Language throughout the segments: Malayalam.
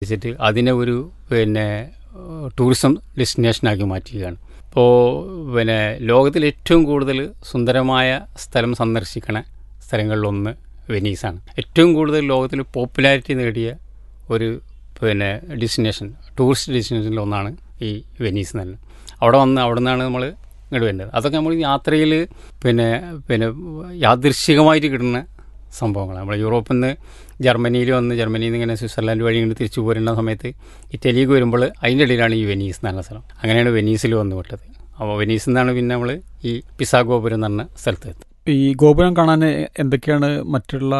വികസിപ്പിച്ചിട്ട് അതിനെ ഒരു പിന്നെ ടൂറിസം ഡെസ്റ്റിനേഷനാക്കി മാറ്റുകയാണ് ഇപ്പോൾ പിന്നെ ലോകത്തിൽ ഏറ്റവും കൂടുതൽ സുന്ദരമായ സ്ഥലം സന്ദർശിക്കണ സ്ഥലങ്ങളിലൊന്ന് വെനീസാണ് ഏറ്റവും കൂടുതൽ ലോകത്തിൽ പോപ്പുലാരിറ്റി നേടിയ ഒരു പിന്നെ ഡെസ്റ്റിനേഷൻ ടൂറിസ്റ്റ് ഡെസ്റ്റിനേഷനിൽ ഒന്നാണ് ഈ വെനീസ് തന്നെ അവിടെ വന്ന് അവിടെ നിന്നാണ് നമ്മൾ ഇങ്ങോട്ട് വരുന്നത് അതൊക്കെ നമ്മൾ യാത്രയിൽ പിന്നെ പിന്നെ യാദൃശികമായിട്ട് കിട്ടുന്ന സംഭവങ്ങളാണ് നമ്മൾ യൂറോപ്പിൽ നിന്ന് ജർമ്മനിയിൽ വന്ന് ജർമ്മനിയിൽ നിന്ന് ഇങ്ങനെ സ്വിറ്റ്സർലാൻഡ് വഴി ഇങ്ങനെ തിരിച്ചു പോരുന്ന സമയത്ത് ഇറ്റലിക്ക് വരുമ്പോൾ അതിൻ്റെ ഇടയിലാണ് ഈ വെനീസ് എന്ന് പറഞ്ഞ സ്ഥലം അങ്ങനെയാണ് വെനീസിൽ വന്ന് വിട്ടത് അപ്പോൾ വെനീസിൽ നിന്നാണ് പിന്നെ നമ്മൾ ഈ പിസാ ഗോപുരം എന്ന് പറഞ്ഞ സ്ഥലത്ത് എത്തുന്നത് ഈ ഗോപുരം കാണാൻ എന്തൊക്കെയാണ് മറ്റുള്ള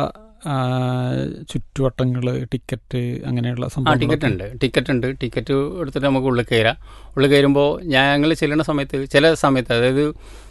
ചുറ്റുവട്ടങ്ങൾ ടിക്കറ്റ് അങ്ങനെയുള്ള ആ സംഭവങ്ങൾ ടിക്കറ്റ് ഉണ്ട് ടിക്കറ്റ് ഉണ്ട് ടിക്കറ്റ് എടുത്തിട്ട് നമുക്ക് ഉള്ളിൽ കയറാം ഉള്ളിൽ കയറുമ്പോൾ ഞങ്ങൾ ചെല്ലുന്ന സമയത്ത് ചില സമയത്ത് അതായത്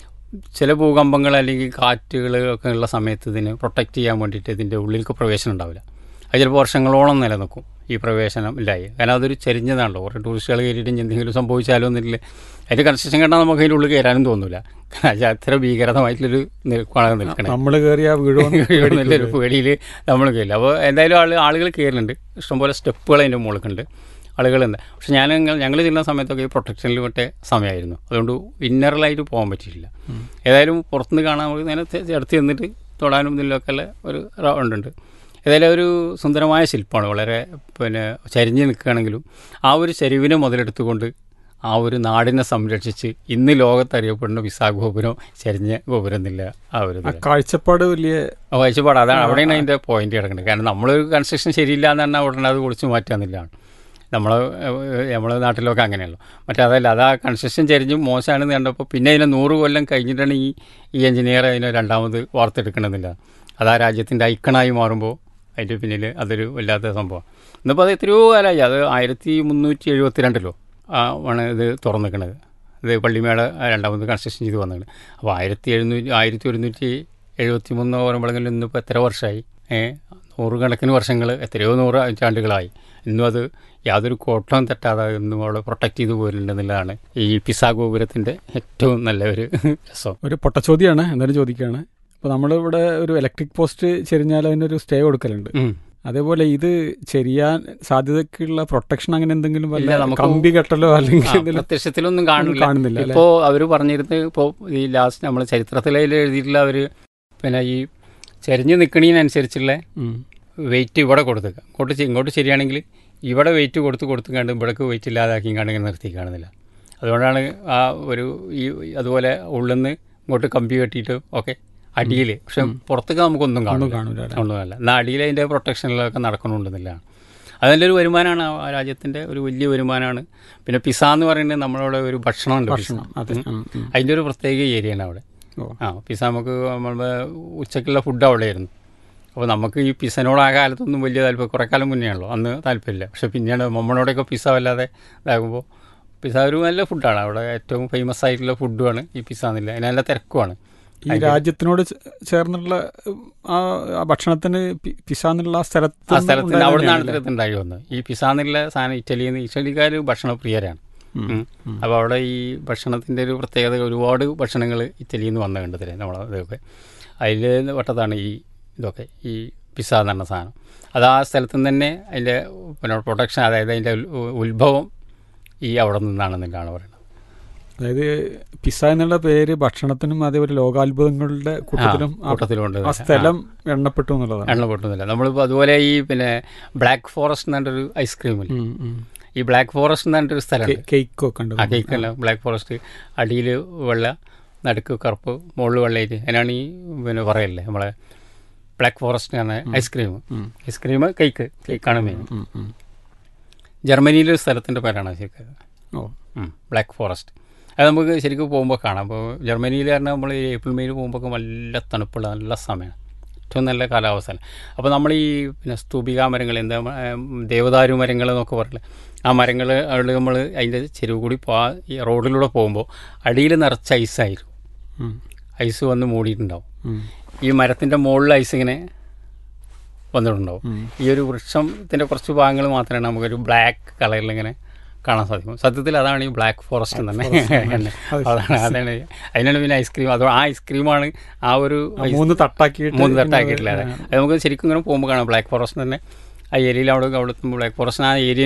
ചില ഭൂകമ്പങ്ങൾ അല്ലെങ്കിൽ കാറ്റുകൾ ഒക്കെ ഉള്ള സമയത്ത് ഇതിന് പ്രൊട്ടക്റ്റ് ചെയ്യാൻ വേണ്ടിയിട്ട് ഇതിൻ്റെ ഉള്ളിലേക്ക് പ്രവേശനം ഉണ്ടാവില്ല അത് ചിലപ്പോൾ വർഷങ്ങളോളം നിലനിൽക്കും ഈ പ്രവേശനം ഇല്ലായി കാരണം അതൊരു ചെരിഞ്ഞതാണല്ലോ കുറേ ടൂറിസ്റ്റുകൾ കയറിയിട്ട് ഇനി എന്തെങ്കിലും സംഭവിച്ചാലോ എന്നില്ല അതിൻ്റെ കൺസ്ട്രക്ഷൻ കണ്ടാൽ നമുക്ക് അതിൻ്റെ ഉള്ളിൽ കയറാനും തോന്നില്ല കാരണം അത് അത്ര ഭീകരമായിട്ടുള്ളൊരു നിൽക്കുകയാണ് നിൽക്കണേ നമ്മൾ കയറിയ വീട് നല്ലൊരു പേടിയിൽ നമ്മൾ കയറില്ല അപ്പോൾ എന്തായാലും ആൾ ആളുകൾ കയറുന്നുണ്ട് ഇഷ്ടംപോലെ സ്റ്റെപ്പുകൾ അതിൻ്റെ മുകളിലുണ്ട് ആളുകളുണ്ട് പക്ഷെ ഞാൻ ഞങ്ങൾ ചെല്ലുന്ന സമയത്തൊക്കെ ഈ പ്രൊട്ടക്ഷനിൽ വിട്ട സമയമായിരുന്നു അതുകൊണ്ട് ഇന്നറിലായിട്ട് പോകാൻ പറ്റിയിട്ടില്ല ഏതായാലും പുറത്തുനിന്ന് കാണാൻ നമുക്ക് നേരെ അടുത്ത് ചെന്നിട്ട് തൊടാനും ഇതിലൊക്കെ ഉള്ള ഒരു റൗണ്ട് ഉണ്ട് ഏതായാലും ഒരു സുന്ദരമായ ശില്പമാണ് വളരെ പിന്നെ ചരിഞ്ഞ് നിൽക്കുകയാണെങ്കിലും ആ ഒരു ചരിവിനെ മുതലെടുത്തുകൊണ്ട് ആ ഒരു നാടിനെ സംരക്ഷിച്ച് ഇന്ന് ലോകത്തറിയപ്പെടുന്ന വിസാ ഗോപുരം ചരിഞ്ഞ ഗോപുരം എന്നില്ല ആ ഒരു ആ കാഴ്ചപ്പാട് വലിയ കാഴ്ചപ്പാട് അതാണ് അവിടെയാണ് അതിൻ്റെ പോയിന്റ് കിടക്കുന്നത് കാരണം നമ്മളൊരു കൺസ്ട്രക്ഷൻ ശരിയില്ല എന്ന് പറഞ്ഞാൽ ഉടനെ അത് പൊളിച്ച് മാറ്റാന്നില്ലാണ് നമ്മൾ നമ്മളെ നാട്ടിലൊക്കെ അങ്ങനെയല്ലോ മറ്റേ അതല്ല അത് ആ കൺസ്ട്രക്ഷൻ ചരിഞ്ഞും മോശമാണെന്ന് കണ്ടപ്പോൾ പിന്നെ അതിനെ നൂറ് കൊല്ലം കഴിഞ്ഞിട്ടാണ് ഈ ഈ എഞ്ചിനീയർ അതിനെ രണ്ടാമത് വാർത്തെടുക്കണമെന്നില്ല അത് ആ രാജ്യത്തിൻ്റെ ഐക്കണായി മാറുമ്പോൾ അതിൻ്റെ പിന്നിൽ അതൊരു വല്ലാത്ത സംഭവം ഇന്നിപ്പോൾ അത് എത്രയോ കാലമായി അത് ആയിരത്തി മുന്നൂറ്റി എഴുപത്തി രണ്ടിലോ ആണ് ഇത് തുറന്നിരിക്കുന്നത് ഇത് പള്ളിമേട രണ്ടാമത് കൺസ്ട്രക്ഷൻ ചെയ്ത് വന്നത് അപ്പോൾ ആയിരത്തി എഴുന്നൂറ്റി ആയിരത്തി ഒരുന്നൂറ്റി എഴുപത്തി മൂന്ന് പറയുമ്പോഴെങ്കിലും ഇന്നിപ്പോൾ എത്ര വർഷമായി നൂറുകണക്കിന് വർഷങ്ങൾ എത്രയോ നൂറ് നൂറ്റാണ്ടുകളായി ഇന്നും അത് യാതൊരു കോട്ടവും തെറ്റാതെ ഇന്നും അവിടെ പ്രൊട്ടക്ട് ചെയ്ത് പോരുന്നുണ്ടെന്നുള്ളതാണ് ഈ പിസാ ഗോപുരത്തിൻ്റെ ഏറ്റവും നല്ല ഒരു രസം ഒരു പൊട്ടച്ചോദ്യമാണ് എന്തായാലും ചോദിക്കുകയാണ് അപ്പോൾ നമ്മളിവിടെ ഒരു ഇലക്ട്രിക് പോസ്റ്റ് ചെരിഞ്ഞാൽ അതിനൊരു സ്റ്റേ കൊടുക്കലുണ്ട് അതേപോലെ ഇത് ചെരിയാൻ സാധ്യതയ്ക്കുള്ള പ്രൊട്ടക്ഷൻ അങ്ങനെ എന്തെങ്കിലും ഇല്ല, വല്ല നമുക്ക് കമ്പി കെട്ടലോ അല്ലെങ്കിൽ എന്തെങ്കിലും പ്രത്യക്ഷത്തിലൊന്നും കാണില്ല കാണുന്നില്ല അല്ലേ? ഇപ്പോൾ അവർ പറഞ്ഞിരുന്നത് ഇപ്പോൾ ഈ ലാസ്റ്റ് നമ്മൾ ചരിത്രത്തിൽ എഴുതിയിട്ടുള്ള അവർ പിന്നെ ഈ ചെരിഞ്ഞ് നിൽക്കണതിനനുസരിച്ചുള്ള ഉം. വെയിറ്റ് ഇവിടെ കൊടുത്തേക്കുക ഇങ്ങോട്ട് ചെ- ഇങ്ങോട്ട് ശരിയാണെങ്കിൽ ഇവിടെ വെയിറ്റ് കൊടുത്ത് കൊടുത്തും കണ്ട് ഇവിടേക്ക് വെയിറ്റ് ഇല്ലാതാക്കി കണ്ട് ഇങ്ങനെ നിർത്തി കാണുന്നില്ല അതുകൊണ്ടാണ് ആ ഒരു ഈ അതുപോലെ ഉള്ളിൽ നിന്ന് ഇങ്ങോട്ട് കമ്പി കെട്ടിയിട്ട് ഓക്കെ അടിയിൽ പക്ഷെ പുറത്തേക്ക് നമുക്കൊന്നും ഒന്നും കാണില്ല കാണൂല അല്ലേ? ഒന്നുമല്ല എന്നാൽ അടിയിൽ അതിൻ്റെ പ്രൊട്ടക്ഷനിലൊക്കെ നടക്കണമെന്നുണ്ടെന്നില്ലാണ് അതിൻ്റെ ഒരു വരുമാനമാണ് ആ രാജ്യത്തിൻ്റെ ഒരു വലിയ വരുമാനമാണ് പിന്നെ പിസ എന്ന് പറയുന്നത് നമ്മളവിടെ ഒരു ഭക്ഷണമുണ്ട് പിസ. ഭക്ഷണം അതെ ഉം, ഉം. അതിൻ്റെ ഒരു പ്രത്യേക ഏരിയയാണ് അവിടെ ഓ. ആ പിസ നമുക്ക് നമ്മളുടെ ഉച്ചക്കുള്ള ഫുഡ് അവിടെയായിരുന്നു അപ്പോൾ നമുക്ക് ഈ പിസനോട് ആ കാലത്തൊന്നും വലിയ താല്പര്യം കുറേ കാലം മുന്നേ ആണല്ലോ അന്ന് താല്പര്യമില്ല പക്ഷേ പിന്നെയാണ് നമ്മളോടൊക്കെ പിസ വല്ലാതെ ഇതാകുമ്പോൾ പിസ ഒരു നല്ല ഫുഡാണ് അവിടെ ഏറ്റവും ഫേമസ് ആയിട്ടുള്ള ഫുഡുമാണ് ഈ പിസ എന്നില്ല അതിന് നല്ല തിരക്കുമാണ് ഈ രാജ്യത്തിനോട് ചേ- ചേർന്നുള്ള ഉം, ആ ആ ഭക്ഷണത്തിന് പി- പിസ എന്നുള്ള ആ സ്ഥലത്ത് ആ സ്ഥലത്തിന് ഉണ്ടായത് അവിടെ തന്നെയാണല്ലേ? നിന്നാണ് ഉണ്ടായി വന്നത് ഈ പിസ എന്നുള്ള സാധനം ഇറ്റലിയിൽ നിന്ന് ഇറ്റലിക്കാർ ഭക്ഷണപ്രിയരാണ് ഉം. ഉം. അപ്പോൾ അവിടെ ഈ ഭക്ഷണത്തിൻ്റെ ഒരു പ്രത്യേകത ഒരുപാട് ഭക്ഷണങ്ങൾ ഇറ്റലിയിൽ നിന്ന് വന്ന കണ്ടതില്ലേ നമ്മളെ ഇതൊക്കെ അതിൽ വട്ടത്താണ് ഈ ഇതൊക്കെ ഈ പിസ്സ എന്ന് പറഞ്ഞ സാധനം അത് ആ സ്ഥലത്ത് നിന്ന് തന്നെ അതിൻ്റെ പിന്നെ പ്രൊഡക്ഷൻ അതായത് അതിൻ്റെ ഉൽ- ഉത്ഭവം ഈ അവിടെ നിന്നാണെന്നില്ലാണ് പറയുന്നത് അതായത് പിസ എന്നുള്ള പേര് ഭക്ഷണത്തിനും അതേപോലെ ലോകാത്ഭുതങ്ങളുടെ കൂട്ടത്തിലും ആ- കൂട്ടത്തിലുണ്ട് ആ സ്ഥലം എണ്ണപ്പെട്ടു എന്നുള്ളതാണ് എണ്ണ പൊട്ടുന്നില്ല നമ്മളിപ്പോൾ അതുപോലെ ഈ പിന്നെ ബ്ലാക്ക് ഫോറസ്റ്റ് എന്ന് പറഞ്ഞൊരു ഐസ്ക്രീമിൽ ഉം, ഉം. ഈ ബ്ലാക്ക് ഫോറസ്റ്റ് എന്ന് പറഞ്ഞിട്ടൊരു സ്ഥലമുണ്ട് കെ- കേക്കൊക്കെ ഉണ്ട് ആ കേക്കല്ല ബ്ലാക്ക് ഫോറസ്റ്റ് അടിയിൽ വെള്ള നടുക്ക് കറുപ്പ് മുകളിൽ വെള്ളയിട്ട് അതിനാണ് ഈ പിന്നെ പറയല്ലേ നമ്മളെ ബ്ലാക്ക് ഫോറസ്റ്റ് ആണ് ഐസ്ക്രീം ഉം. ഐസ്ക്രീം കേക്ക് കേക്കാണ് മെയിൻ ഉം, ഉം. ജർമ്മനിയിലെ ഒരു സ്ഥലത്തിൻ്റെ പേരാണ് ശരിക്കും ഓ ബ്ലാക്ക് ഫോറസ്റ്റ് അത് നമുക്ക് ശരിക്കും പോകുമ്പോൾ കാണാം അപ്പോൾ ജർമ്മനിയിൽ പറഞ്ഞാൽ നമ്മൾ ഈ ഏപ്രിൽ മെയിൽ പോകുമ്പോൾ നല്ല തണുപ്പുള്ള നല്ല സമയമാണ് ഏറ്റവും നല്ല കാലാവസ്ഥയാണ് അപ്പോൾ നമ്മൾ ഈ പിന്നെ സ്തൂപിക മരങ്ങൾ എന്താ ഉം, ദേവദാരു മരങ്ങൾ എന്നൊക്കെ പറയില്ലേ ആ മരങ്ങൾ അവിടെ നമ്മൾ അതിൻ്റെ ചെരുവ് കൂടി പോ ഈ റോഡിലൂടെ പോകുമ്പോൾ അടിയിൽ നിറച്ച ഐസായിരിക്കും ഉം, ഐസ് വന്ന് മൂടിയിട്ടുണ്ടാവും ഉം, ഈ മരത്തിൻ്റെ മുകളിൽ ഐസ് ഇങ്ങനെ വന്നിട്ടുണ്ടാവും ഉം. ഈ ഒരു വൃക്ഷത്തിൻ്റെ കുറച്ച് ഭാഗങ്ങൾ മാത്രമേ നമുക്കൊരു ബ്ലാക്ക് കളറിൽ ഇങ്ങനെ കാണാൻ സാധിക്കും സത്യത്തിൽ അതാണ് ഈ ബ്ലാക്ക് ഫോറസ്റ്റ് എന്ന് തന്നെ അതാണ് അതാണ് അതിനാണ് പിന്നെ ഐസ്ക്രീം അത് ആ ഐസ്ക്രീമാണ് ആ ഒരു ആ മൂന്ന് തട്ടാക്കിയിട്ട് മൂന്ന് തട്ടാക്കിയിട്ടില്ല അത് നമുക്ക് ശരിക്കും ഇങ്ങനെ പോകുമ്പോൾ കാണാം ബ്ലാക്ക് ഫോറസ്റ്റ് തന്നെ ആ ഏരിയയിൽ അവിടെ അവിടെ ബ്ലാക്ക് ഫോറസ്റ്റ് ആ ഏരിയ